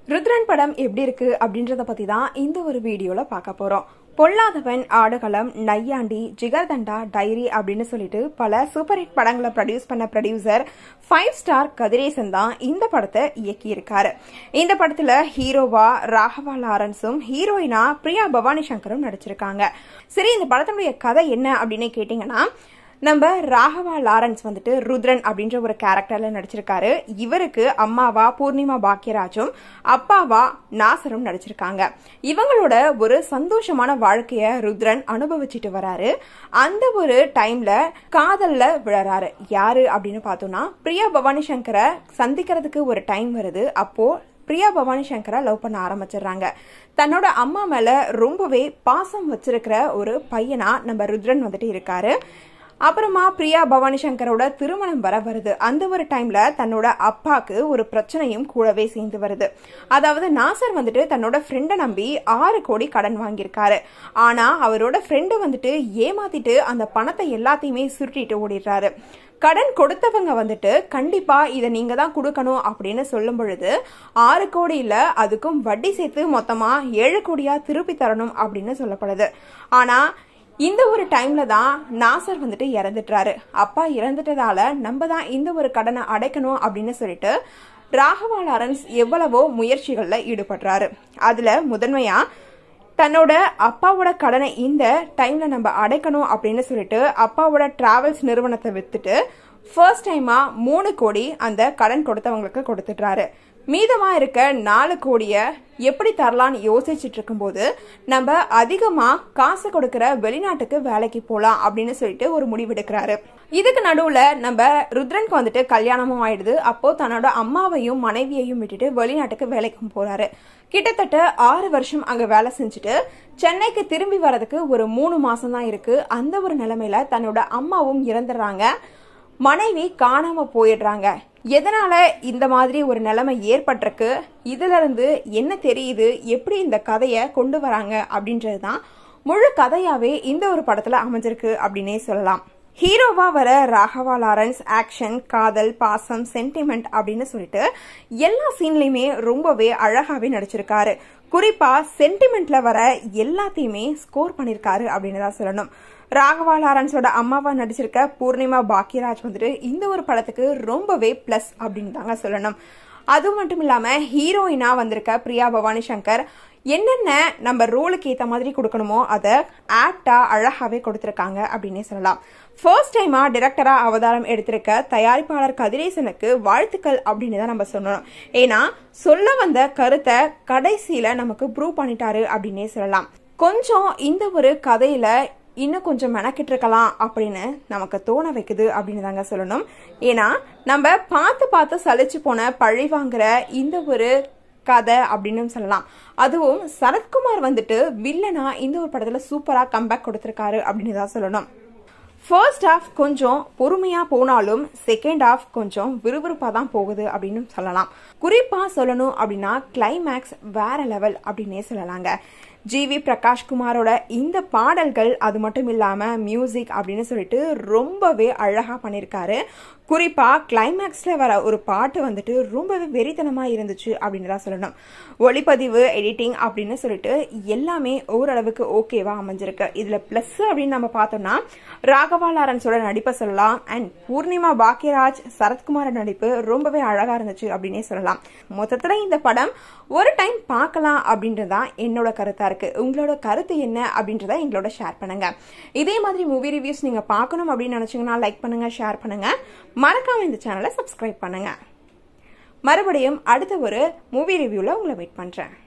ருத்ரன் படம் எப்படி இருக்கு அப்படின்றத பத்தி தான் இந்த ஒரு வீடியோல பார்க்க போறோம் பொல்லாதவன் ஆடுகளம் நையாண்டி ஜிகர்தண்டா டைரி அப்படின்னு சொல்லிட்டு பல சூப்பர் ஹிட் படங்களை ப்ரொடியூஸ் பண்ண ப்ரொடியூசர் ஃபைவ் ஸ்டார் கதிரேசன் தான் இந்த படத்தை இயக்கியிருக்காரு இந்த படத்துல ஹீரோவா ராகவா லாரன்ஸும் ஹீரோயினா பிரியா பவானி சங்கரும் நடிச்சிருக்காங்க சரி இந்த படத்தினுடைய கதை என்ன அப்படின்னு கேட்டீங்கன்னா நம்ம ராகவா லாரன்ஸ் வந்துட்டு ருத்ரன் அப்படின்ற ஒரு கேரக்டர்ல நடிச்சிருக்காரு இவருக்கு அம்மாவா பூர்ணிமா பாக்கியராஜும் அப்பாவா நாசரும் நடிச்சிருக்காங்க இவங்களோட ஒரு சந்தோஷமான வாழ்க்கைய ருத்ரன் அனுபவிச்சுட்டு வராரு அந்த ஒரு டைம்ல காதல்ல விழறாரு யாரு அப்படின்னு பார்த்தோம்னா பிரியா பவானி சங்கரை சந்திக்கிறதுக்கு ஒரு டைம் வருது அப்போ பிரியா பவானி சங்கரை லவ் பண்ண ஆரம்பிச்சிடுறாங்க தன்னோட அம்மா மேல ரொம்பவே பாசம் வச்சிருக்கிற ஒரு பையனா நம்ம ருத்ரன் வந்துட்டு இருக்காரு அப்புறமா பிரியா பவானி சங்கரோட திருமணம் வர வருது அந்த ஒரு டைம்ல தன்னோட அப்பாக்கு ஒரு பிரச்சனையும் கூடவே சேர்ந்து வருது அதாவது நாசர் வந்துட்டு தன்னோட ஃப்ரெண்டை நம்பி ஆறு கோடி கடன் வாங்கியிருக்காரு ஆனா அவரோட ஃப்ரெண்டு வந்துட்டு ஏமாத்திட்டு அந்த பணத்தை எல்லாத்தையுமே சுருட்டிட்டு ஓடிடுறாரு கடன் கொடுத்தவங்க வந்துட்டு கண்டிப்பா இதை நீங்க தான் கொடுக்கணும் அப்படின்னு சொல்லும் பொழுது ஆறு கோடி இல்ல அதுக்கும் வட்டி சேர்த்து மொத்தமா ஏழு கோடியா திருப்பி தரணும் அப்படின்னு சொல்லப்படுது ஆனா இந்த ஒரு டைம்ல தான் நாசர் வந்துட்டு இறந்துட்டாரு அப்பா இறந்துட்டதால நம்ம தான் இந்த ஒரு கடனை அடைக்கணும் அப்படின்னு சொல்லிட்டு ராகவா லாரன்ஸ் எவ்வளவோ முயற்சிகள்ல ஈடுபடுறாரு அதுல முதன்மையா தன்னோட அப்பாவோட கடனை இந்த டைம்ல நம்ம அடைக்கணும் அப்படின்னு சொல்லிட்டு அப்பாவோட டிராவல்ஸ் நிறுவனத்தை வித்துட்டு ஃபர்ஸ்ட் டைமா மூணு கோடி அந்த கடன் கொடுத்தவங்களுக்கு கொடுத்துட்டாரு மீதமா இருக்க நாலு கோடிய எப்படி தரலான்னு யோசிச்சுட்டு இருக்கும்போது நம்ம அதிகமா காசு கொடுக்கிற வெளிநாட்டுக்கு வேலைக்கு போலாம் அப்படின்னு சொல்லிட்டு ஒரு முடிவெடுக்கிறாரு இதுக்கு நடுவுல நம்ம ருத்ரனுக்கு வந்துட்டு கல்யாணமும் ஆயிடுது அப்போ தன்னோட அம்மாவையும் மனைவியையும் விட்டுட்டு வெளிநாட்டுக்கு வேலைக்கும் போறாரு கிட்டத்தட்ட ஆறு வருஷம் அங்க வேலை செஞ்சுட்டு சென்னைக்கு திரும்பி வரதுக்கு ஒரு மூணு மாசம் தான் இருக்கு அந்த ஒரு நிலைமையில தன்னோட அம்மாவும் இறந்துடுறாங்க மனைவி காணாம போயிடுறாங்க எதனால இந்த மாதிரி ஒரு நிலைமை ஏற்பட்டிருக்கு இதுல இருந்து என்ன தெரியுது எப்படி இந்த கதையை கொண்டு வராங்க அப்படின்றது தான் முழு கதையாவே இந்த ஒரு படத்துல அமைஞ்சிருக்கு அப்படின்னே சொல்லலாம் ஹீரோவா வர ராகவா லாரன்ஸ் ஆக்ஷன் காதல் பாசம் சென்டிமெண்ட் அப்படின்னு சொல்லிட்டு எல்லா சீன்லயுமே ரொம்பவே அழகாவே நடிச்சிருக்காரு குறிப்பா சென்டிமெண்ட்ல வர எல்லாத்தையுமே ஸ்கோர் பண்ணிருக்காரு அப்படின்னு தான் சொல்லணும் ராகவா லாரன்ஸோட அம்மாவா நடிச்சிருக்க பூர்ணிமா பாக்கியராஜ் வந்துட்டு இந்த ஒரு படத்துக்கு ரொம்பவே பிளஸ் அப்படின்னு தாங்க சொல்லணும் அது மட்டும் இல்லாம ஹீரோயினா வந்திருக்க பிரியா பவானி சங்கர் என்னென்ன நம்ம ரோலுக்கு ஏற்ற மாதிரி கொடுக்கணுமோ அதை ஆக்டா அழகாவே கொடுத்துருக்காங்க அப்படின்னே சொல்லலாம் ஃபர்ஸ்ட் டைமா டிரெக்டரா அவதாரம் எடுத்திருக்க தயாரிப்பாளர் கதிரேசனுக்கு வாழ்த்துக்கள் அப்படின்னு தான் நம்ம சொல்லணும் ஏன்னா சொல்ல வந்த கருத்தை கடைசியில நமக்கு ப்ரூவ் பண்ணிட்டாரு அப்படின்னே சொல்லலாம் கொஞ்சம் இந்த ஒரு கதையில இன்னும் கொஞ்சம் மெனக்கிட்டு இருக்கலாம் அப்படின்னு நமக்கு தோண வைக்குது அப்படின்னு தாங்க சொல்லணும் ஏன்னா நம்ம பார்த்து பார்த்து சலிச்சு போன பழி வாங்குற இந்த ஒரு கதை அப்படின்னு சொல்லலாம் அதுவும் சரத்குமார் வந்துட்டு வில்லனா இந்த ஒரு படத்துல சூப்பரா கம்பேக் கொடுத்திருக்காரு அப்படின்னு தான் சொல்லணும் ஃபர்ஸ்ட் ஹாஃப் கொஞ்சம் பொறுமையா போனாலும் செகண்ட் ஹாஃப் கொஞ்சம் விறுவிறுப்பா தான் போகுது அப்படின்னு சொல்லலாம் குறிப்பா சொல்லணும் அப்படின்னா கிளைமேக்ஸ் வேற லெவல் அப்படின்னே சொல்லலாங்க ஜிவி பிரகாஷ்குமாரோட இந்த பாடல்கள் அது மட்டும் இல்லாம மியூசிக் அப்படின்னு சொல்லிட்டு ரொம்பவே அழகா பண்ணியிருக்காரு குறிப்பா கிளைமேக்ஸ்ல வர ஒரு பாட்டு வந்துட்டு ரொம்பவே வெறித்தனமா இருந்துச்சு அப்படின்னு தான் சொல்லணும் ஒளிப்பதிவு எடிட்டிங் அப்படின்னு சொல்லிட்டு எல்லாமே ஓரளவுக்கு ஓகேவா அமைஞ்சிருக்கு இதுல பிளஸ் அப்படின்னு நம்ம பார்த்தோம்னா ராகவா லாரன்ஸோட நடிப்பை சொல்லலாம் அண்ட் பூர்ணிமா பாக்கியராஜ் சரத்குமார நடிப்பு ரொம்பவே அழகா இருந்துச்சு அப்படின்னே சொல்லலாம் மொத்தத்துல இந்த படம் ஒரு டைம் பார்க்கலாம் அப்படின்றதான் என்னோட கருத்தா இருக்கு உங்களோட கருத்து என்ன அப்படின்றத எங்களோட ஷேர் பண்ணுங்க இதே மாதிரி மூவி ரிவ்யூஸ் நீங்க பார்க்கணும் அப்படின்னு நினைச்சீங்கன்னா லைக் பண்ணுங்க ஷேர் பண்ணுங்க மறக்காம இந்த சேனலை சப்ஸ்கிரைப் பண்ணுங்க மறுபடியும் அடுத்த ஒரு மூவி ரிவ்யூல உங்களை வெயிட் பண்றேன்